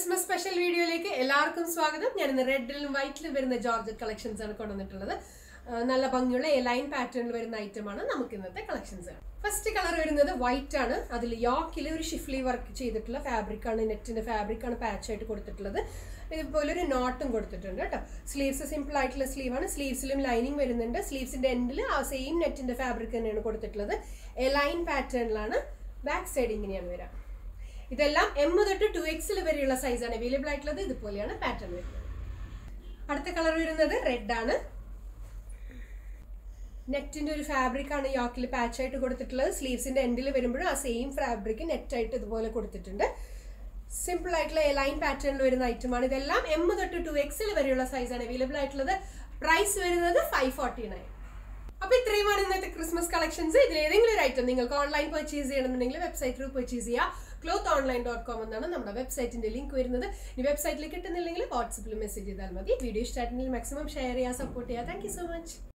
Christmas special വീഡിയോയിലേക്ക് എല്ലാവർക്കും സ്വാഗതം ഞാൻ ഇന്ന് റെഡിലും വൈറ്റിലും വരുന്ന ജോർജറ്റ് കളക്ഷൻസ് ആണ് കൊണ്ടുവന്നിട്ടുള്ളത് ആ, നല്ല ഭംഗിയുള്ള എ ലൈൻ പാറ്റേണിൽ വരുന്ന ഐറ്റം ആണ് നമുക്ക് ഇന്നത്തെ കളക്ഷൻസ് ഫസ്റ്റ് കളർ വരുന്നത് വൈറ്റ് ആണ് അതിൽ യോക്കിൽ ഒരു ഷിഫ്ലി വർക്ക് ചെയ്തിട്ടുള്ള ഫാബ്രിക് ആണ് നെറ്റിന്റെ ഫാബ്രിക് ആണ് പാച്ച് ആയിട്ട് കൊടുത്തിട്ടുള്ളത് ഇതുപോലെ ഒരു നോട്ടും കൊടുത്തിട്ടുണ്ട് കേട്ടോ സ്ലീവ്സ് സിമ്പിൾ ആയിട്ടുള്ള സ്ലീവ് ആണ് സ്ലീവ്സിലും ലൈനിങ് വരുന്നുണ്ട് സ്ലീവ്സിന്റെ എൻഡിൽ ആ സെയിം നെറ്റിന്റെ ഫാബ്രിക് തന്നെയാണ് കൊടുത്തിട്ടുള്ളത് എ ലൈൻ പാറ്റേണിലാണ് ബാക്ക് സൈഡ് ഇങ്ങനെയാണ് വരാം ഇതെല്ലാം എം തൊട്ട് ടു എക്സിൽ വരെയുള്ള സൈസാണ് അവൈലബിൾ ആയിട്ടുള്ളത് ഇതുപോലെയാണ് പാറ്റേൺ വരുന്നത് അടുത്ത കളർ വരുന്നത് റെഡ് ആണ് നെറ്റിന്റെ ഒരു ഫാബ്രിക് ആണ് യോക്കിൽ പാച്ച് ആയിട്ട് കൊടുത്തിട്ടുള്ളത് സ്ലീവ്സിന്റെ എൻഡിൽ വരുമ്പോഴും ആ സെയിം ഫാബ്രിക് നെറ്റ് ആയിട്ട് ഇതുപോലെ കൊടുത്തിട്ടുണ്ട് സിമ്പിൾ ആയിട്ടുള്ള എ ലൈൻ പാറ്റേണിൽ വരുന്ന ഐറ്റം ആണ് ഇതെല്ലാം എം തൊട്ട് ടു എക്സിൽ വരെയുള്ള സൈസാണ് അവൈലബിൾ ആയിട്ടുള്ളത് പ്രൈസ് വരുന്നത് ഫൈവ് ഫോർട്ടി നയൻ അപ്പൊ ഇത്രയുമാണ് ഇന്നത്തെ ക്രിസ്മസ് കളക്ഷൻസ് ഇതിൽ ഏതെങ്കിലും ഒരു ഐറ്റം നിങ്ങൾക്ക് ഓൺലൈൻ പർച്ചേസ് ചെയ്യണമെന്നുണ്ടെങ്കിൽ വെബ്സൈറ്റ് ത്രൂ പർച്ചേസ് ചെയ്യുക ക്ലോത്ത് ഓൺലൈൻ ഡോട്ട് കോം എന്നാണ് നമ്മുടെ വെബ്സൈറ്റിന്റെ ലിങ്ക് വരുന്നത് ഈ വെബ്സൈറ്റിൽ കിട്ടുന്നില്ലെങ്കിൽ വാട്സപ്പിൽ മെസ്സേജ് ചെയ്താൽ മതി വീഡിയോ ഇഷ്ടമായിട്ടുണ്ടെങ്കിൽ മാക്സിമം ഷെയർ ചെയ്യുക സപ്പോർട്ട് ചെയ്യുക താങ്ക് യു സോ മച്ച്